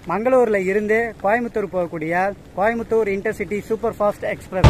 மங்களூர்ல இருந்து கோயம்புத்தூர் போகக்கூடிய Coimbatore intercity super fast express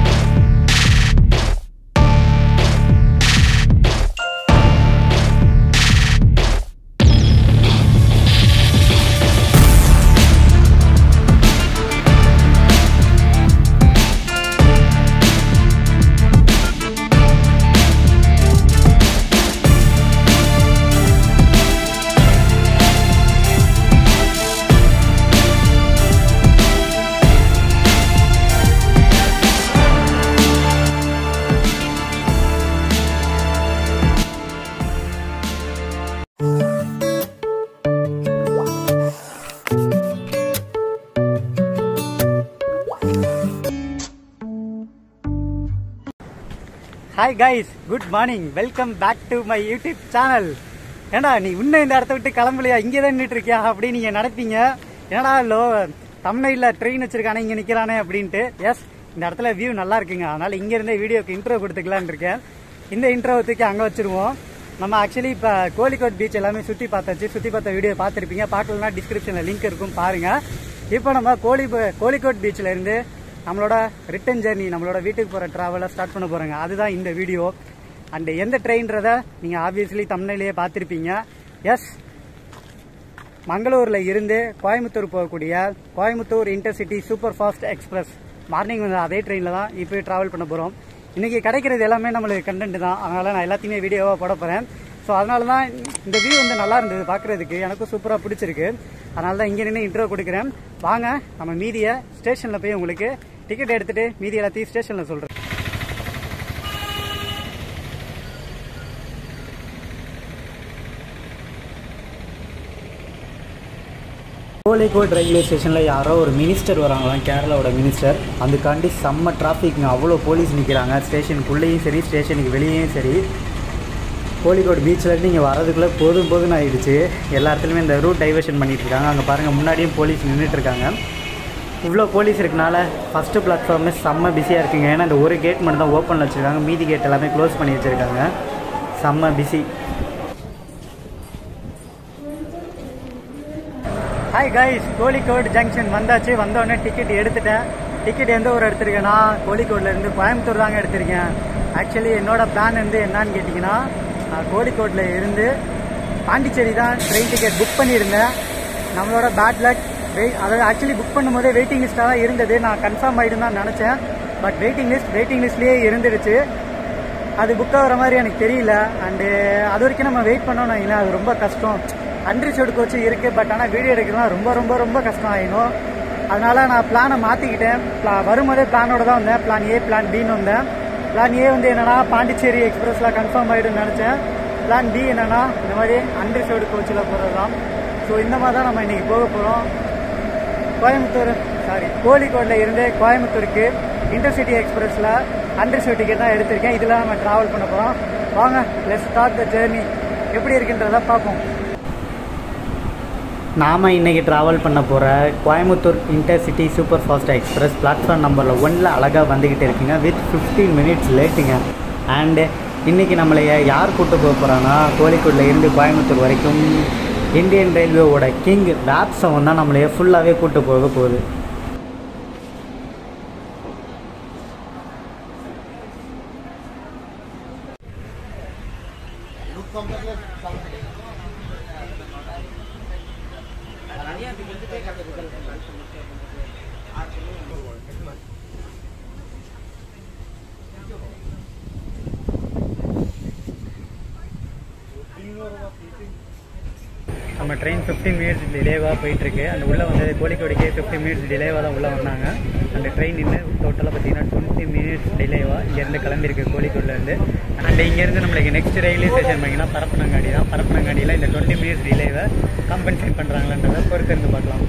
hi guys good morning welcome back to my YouTube channel ஏண்டா நீ இன்னும் இந்த இடத்த விட்டு கிளம்பலையா இங்கே தான் நின்றுட்டு இருக்கியா அப்படின்னு நீங்கள் நினைப்பீங்க ஏடா லோ தமிழ்நாட்டில் ட்ரெயின் வச்சிருக்கானே இங்கே நிற்கிறானே அப்படின்ட்டு எஸ் இந்த இடத்துல வியூ நல்லா இருக்குங்க அதனால் இங்கேருந்தே வீடியோக்கு இன்ட்ரோ கொடுத்துக்கலான்னு இருக்கேன் இந்த இன்ட்ரோவை தூக்கி அங்கே வச்சிருவோம் நம்ம ஆக்சுவலி இப்போ கோழிக்கோட் பீச் எல்லாமே சுற்றி பார்த்தாச்சு சுற்றி பார்த்த வீடியோ பார்த்துருப்பீங்க பார்க்கலன்னா டிஸ்கிரிப்ஷனில் லிங்க் இருக்கும் பாருங்கள் இப்போ நம்ம கோழி கோழிக்கோட் பீச்சில் இருந்து நம்மளோட ரிட்டன் ஜெர்னி நம்மளோட வீட்டுக்கு போகிற ட்ராவலை ஸ்டார்ட் பண்ண போகிறோங்க அதுதான் இந்த வீடியோ அண்ட் எந்த ட்ரெயின்றதை நீங்கள் ஆப்வியஸ்லி தமிழ்லேயே பார்த்துருப்பீங்க எஸ் மங்களூரில் இருந்து கோயம்புத்தூர் போகக்கூடிய Coimbatore intercity super fast express morning வந்து அதே ட்ரெயினில் தான் இப்போ ட்ராவல் பண்ண போகிறோம் இன்றைக்கி கிடைக்கிறது எல்லாமே நம்மளுக்கு கண்டென்ட் தான் அதனால் நான் எல்லாத்தையுமே வீடியோவாக போட போகிறேன் ஸோ அதனால தான் இந்த வியூ வந்து நல்லா இருந்தது பார்க்குறதுக்கு எனக்கும் சூப்பராக பிடிச்சிருக்கு அதனால தான் இங்கே நின்று இன்ட்ரோ கொடுக்குறேன் வாங்க நம்ம மீதியை ஸ்டேஷனில் போய் உங்களுக்கு டிக்கெட் எடுத்துகிட்டு மீதி எல்லாத்தையும் ஸ்டேஷனில் சொல்கிறேன் கோழிக்கோட் ரயில்வே ஸ்டேஷனில் யாரோ ஒரு மினிஸ்டர் வராங்களாம் கேரளாவோட மினிஸ்டர் அதுக்காண்டி செம்ம டிராஃபிக்ங்க அவ்வளோ போலீஸ் நிற்கிறாங்க ஸ்டேஷனுக்குள்ளேயும் சரி ஸ்டேஷனுக்கு வெளியேயும் சரி கோழிக்கோடு பீச்சில் நீங்கள் வரதுக்குள்ளே போதும் போதும் ஆகிடுச்சு எல்லா இடத்துலையுமே இந்த ரூட் டைவர்ஷன் பண்ணிட்டு இருக்காங்க அங்கே பாருங்கள் முன்னாடியும் போலீஸ் நின்றுட்டு இருக்காங்க இவ்வளோ போலீஸ் இருக்கனால ஃபஸ்ட்டு பிளாட்ஃபார்மே செம்ம பிஸியாக இருக்குங்க ஏன்னா இந்த ஒரு கேட் மட்டும் தான் ஓப்பனில் வச்சுருக்காங்க மீதி கேட் எல்லாமே க்ளோஸ் பண்ணி வச்சுருக்காங்க செம்ம busy hi guys Kozhikode junction வந்தாச்சு வந்தோடனே டிக்கெட் எடுத்துட்டேன் டிக்கெட் எந்த ஊர் எடுத்திருக்கேன்னா கோழிக்கோடில் இருந்து கோயம்புத்தூர் தாங்க எடுத்திருக்கேன் ஆக்சுவலி என்னோட பிளான் வந்து என்னன்னு கேட்டிங்கன்னா நான் கோழிக்கோட்டில் இருந்து பாண்டிச்சேரி தான் ட்ரெயின் டிக்கெட் புக் பண்ணியிருந்தேன் நம்மளோட பேட் லக் வெயிட் அதாவது ஆக்சுவலி புக் பண்ணும்போதே வெயிட்டிங் லிஸ்ட்டாக தான் இருந்தது நான் கன்ஃபார்ம் ஆகிடும் தான் நினச்சேன் பட் வெயிட்டிங் லிஸ்ட் வெயிட்டிங் லிஸ்ட்லேயே இருந்துருச்சு அது புக் ஆகிற மாதிரி எனக்கு தெரியல அண்டு அது வரைக்கும் நம்ம வெயிட் பண்ணோம் இல்லை அது ரொம்ப கஷ்டம் அன்ரிசர்வ்டு கோச்சு இருக்குது பட் ஆனால் வீடியோ எடுக்கிறதுலாம் ரொம்ப ரொம்ப ரொம்ப கஷ்டம் ஆகிடும் அதனால நான் பிளானை மாற்றிக்கிட்டேன் பிளா வரும்போதே பிளானோட தான் வந்தேன் பிளான் ஏ பிளான் பின்னு வந்தேன் பிளான் ஏ வந்து என்னன்னா பாண்டிச்சேரி எக்ஸ்பிரஸில் கன்ஃபார்ம் ஆகிடும்னு நினச்சேன் பிளான் பி என்னன்னா இந்த மாதிரி அன்ரிசர்வ்டு கோச்சில் போகிறது தான் ஸோ இந்த மாதிரி தான் நம்ம இன்றைக்கி போக போகிறோம் கோயம்புத்தூர் சாரி கோழிக்கோடில் இருந்து கோயம்புத்தூருக்கு இன்டர்சிட்டி எக்ஸ்பிரஸில் அண்டர்சிவ் டிக்கெட் தான் எடுத்திருக்கேன் இதில் நம்ம ட்ராவல் பண்ண போகிறோம் வாங்க லெஸ் ஸ்டார்ட் த ஜேர்னி எப்படி இருக்குன்றதை பார்ப்போம் நாம் இன்றைக்கி ட்ராவல் பண்ண போகிற Coimbatore intercity super fast express platform நம்பரில் ஒன்றில் அழகாக வந்துக்கிட்டு இருக்குங்க வித் ஃபிஃப்டீன் மினிட்ஸ் லேட்டுங்க அண்டு இன்றைக்கி நம்மளை யார் கூப்பிட்டு போக போகிறாங்கன்னா கோழிக்கோடில் இருந்து கோயம்புத்தூர் வரைக்கும் இந்தியன் ரயில்வேவோட கிங் ரேப் செவன் தான் நம்மளைய ஃபுல்லாகவே கூப்பிட்டு போக போகுது நம்ம ட்ரெயின் ஃபிஃப்டீன் மினிட்ஸ் டிலேவாக போயிட்டுருக்கு அந்த உள்ளே வந்து கோழிக்கோடிக்கே ஃபிஃப்டீன் மினிட்ஸ் டிலேவாக தான் உள்ளே வந்தாங்க அந்த ட்ரெயின் இன்னும் டோட்டலாக பார்த்தீங்கன்னா டுவெண்ட்டி மினிட்ஸ் டிலேவாக இங்கேருந்து கிளம்பியிருக்கு கோழிக்கோடிலேருந்து அண்ட் இங்கேருந்து நம்மளுக்கு நெக்ஸ்ட் ரயில்வே ஸ்டேஷன் பார்த்தீங்கன்னா பரப்பனங்காடி தான் பரப்பனங்காடியில் இந்த டுவெண்ட்டி மினிட்ஸ் டிலேவை கம்பன்சேட் பண்ணுறாங்களான்றதை பொறுத்திருந்து பார்க்கலாம்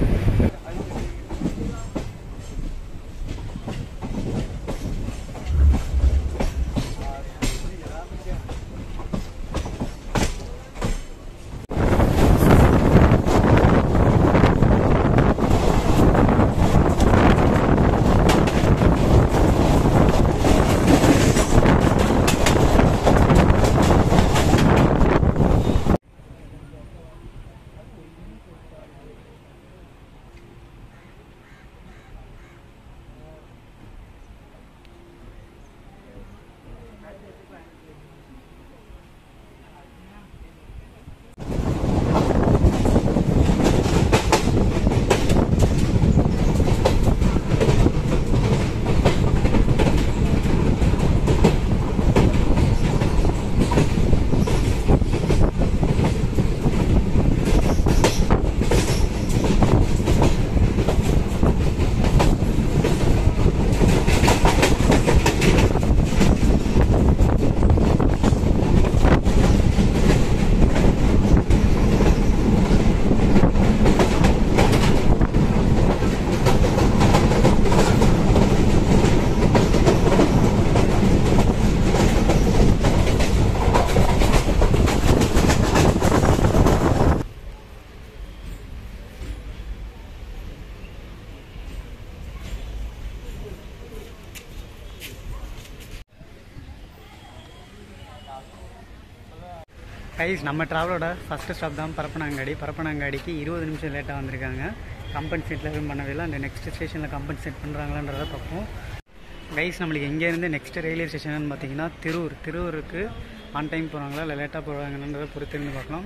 கைஸ் நம்ம ட்ராவலோட ஃபஸ்ட்டு ஸ்டாப் தான் பரப்பனங்காடி பரப்பனங்காடிக்கு இருபது நிமிஷம் லேட்டாக வந்திருக்காங்க கம்பன்சேட்டில் எதுவும் பண்ணவே இல்லை அந்த நெக்ஸ்ட் ஸ்டேஷனில் கம்பன்சேட் பண்ணுறாங்களான்றத பார்ப்போம் கைஸ் நம்மளுக்கு எங்கேருந்து நெக்ஸ்ட் ரயில்வே ஸ்டேஷன் பார்த்தீங்கன்னா திருவூர் திருவூருக்கு ஆன் டைம் போகிறாங்களா இல்லை லேட்டாக போகிறாங்கன்றதை பொறுத்து இருந்து பார்க்கலாம்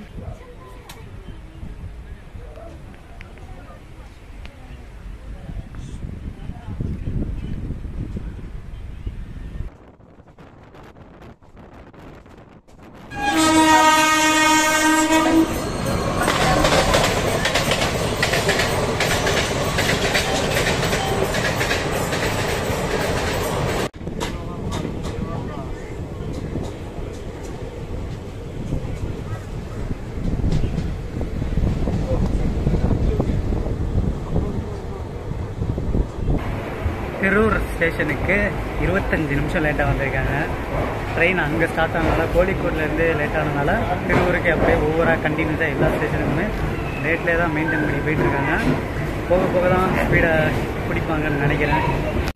திருவூர் ஸ்டேஷனுக்கு இருபத்தஞ்சி நிமிஷம் லேட்டாக வந்திருக்காங்க ட்ரெயின் அங்கே ஸ்டார்ட் ஆனதால கோழிக்கோட்லேருந்து லேட் ஆனதால திருவூருக்கு அப்படியே ஒவ்வொரு கண்டினியூஸாக எல்லா ஸ்டேஷனுக்குமே லேட்லேயே தான் மெயின்டைன் பண்ணி போயிட்டுருக்காங்க போக போக தான் ஸ்பீடை பிடிப்பாங்கன்னு நினைக்கிறேன்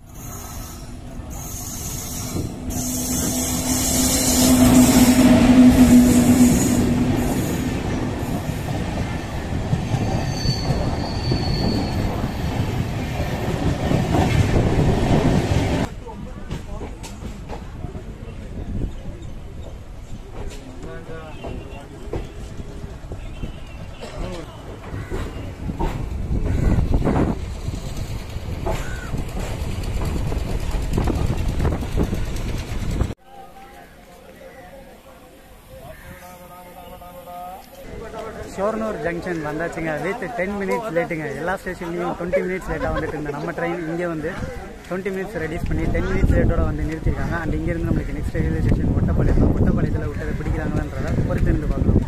ஷோர்னூர் ஜங்ஷன் வந்தாச்சுங்க வித் டென் மினிட்ஸ் லேட்டுங்க எல்லா ஸ்டேஷன்லையும் டுவெண்ட்டி மினிட்ஸ் லேட்டாக வந்துட்டு இருந்த நம்ம ட்ரெயின் இங்கே வந்து டுவெண்ட்டி மினிட்ஸ் ரெடியூஸ் பண்ணி டென் மினிட்ஸ் லேட்டோட வந்து நிறுத்திருக்காங்க அண்ட் இங்கேருந்து நம்மளுக்கு நெக்ஸ்ட் ரயில்வே ஸ்டேஷன் ஒட்டப்பாளையம் ஒட்டப்பாளையத்தில் விட்டதை பிடிக்கிறாங்களான்றத பொறுத்து இருந்து பார்க்கலாம்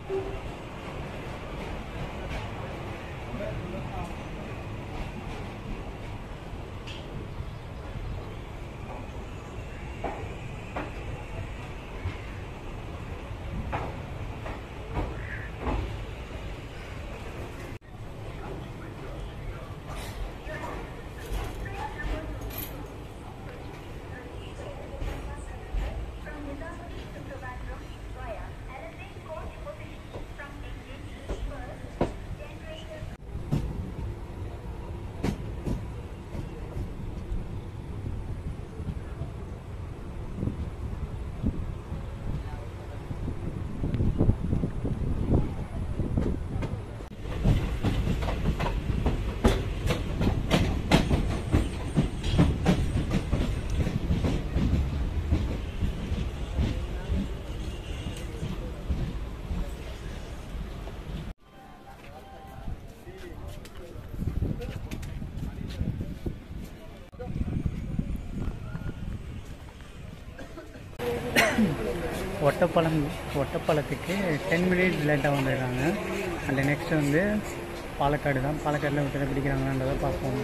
ஒட்டப்பாலம் ஒட்டப்பாலத்துக்கு டென் மினிட்ஸ் லேட்டாக வந்திருக்காங்க அண்ட் நெக்ஸ்ட் வந்து பாலக்காடு தான் பாலக்காடில் விட்டு பிடிக்கிறாங்கன்றதை பார்ப்போம்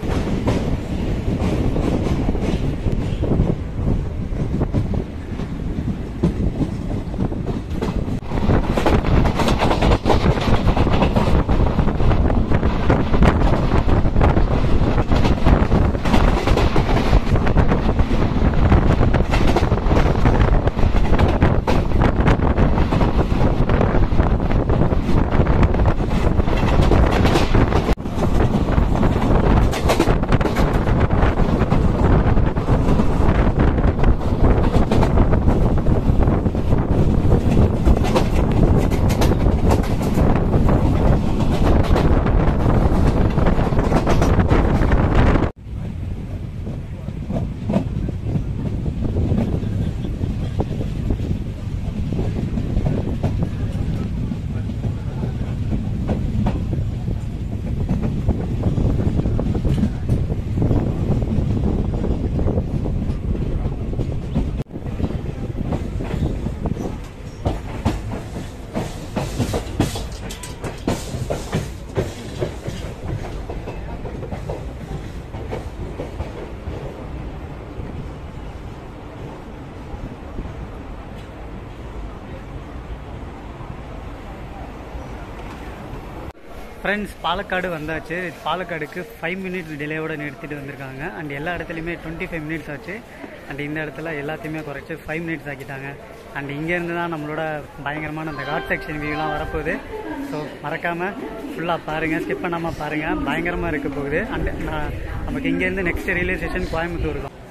ஃப்ரெண்ட்ஸ் பாலக்காடு வந்தாச்சு பாலக்காடுக்கு ஃபைவ் மினிட்ஸ் டிலேவோட நிறுத்திட்டு வந்திருக்காங்க அண்ட் எல்லா இடத்துலையுமே டுவெண்ட்டி ஃபைவ் மினிட்ஸ் ஆச்சு அண்ட் இந்த இடத்துல எல்லாத்தையுமே குறைச்சி ஃபைவ் மினிட்ஸ் ஆக்கிட்டாங்க அண்ட் இங்கேருந்து தான் நம்மளோட பயங்கரமான அந்த காட் செக்ஷன் வியூலாம் வரப்போகுது ஸோ மறக்காமல் ஃபுல்லாக பாருங்கள் ஸ்கிப் பண்ணாமல் பாருங்கள் பயங்கரமாக இருக்க போகுது அண்ட் நான் நமக்கு இங்கேருந்து நெக்ஸ்ட் ரயில்வே ஸ்டேஷன் கோயம்புத்தூர் தான்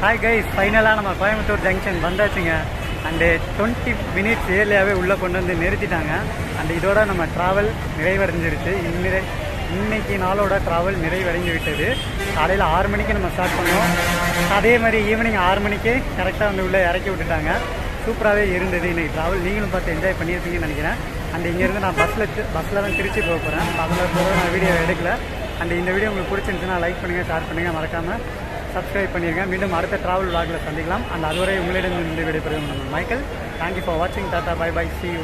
ஹாய் கைஸ் ஃபைனலாக நம்ம கோயம்புத்தூர் ஜங்ஷன் வந்தாச்சுங்க அண்டு டுவெண்ட்டி மினிட்ஸ் ஏர்லியாகவே உள்ளே கொண்டு வந்து நிறுத்திட்டாங்க அண்ட் இதோட நம்ம ட்ராவல் நிறைவடைஞ்சிருச்சு இன்னிரை இன்னைக்கு நாளோட ட்ராவல் நிறைவடைஞ்சு விட்டது காலையில் ஆறு மணிக்கு நம்ம ஸ்டார்ட் பண்ணோம் அதே மாதிரி ஈவினிங் ஆறு மணிக்கு கரெக்டாக வந்து உள்ளே இறக்கி விட்டுட்டாங்க சூப்பராகவே இருந்தது இன்னைக்கு ட்ராவல் நீங்களும் பார்த்து என்ஜாய் பண்ணியிருப்பீங்கன்னு நினைக்கிறேன் அண்ட் இங்கேருந்து நான் பஸ்ஸில் பஸ்ஸில் தான் திருச்சி போக போகிறேன் அதில் போக நான் வீடியோ எடுக்கல அண்ட் இந்த வீடியோ உங்களுக்கு பிடிச்சிருந்துச்சுன்னா லைக் பண்ணுங்கள் ஷேர் பண்ணுங்கள் மறக்காமல் சப்ஸ்கிரைப் பண்ணிருங்க மீண்டும் அடுத்த டிராவல் vlogல சந்திக்கலாம் அண்ட் அதுவரை உங்களிடம் இருந்து விடைபெறும் நம்ம மைக்கேல் தேங்க்யூ ஃபார் வாட்சிங் டாட்டா பை பை சி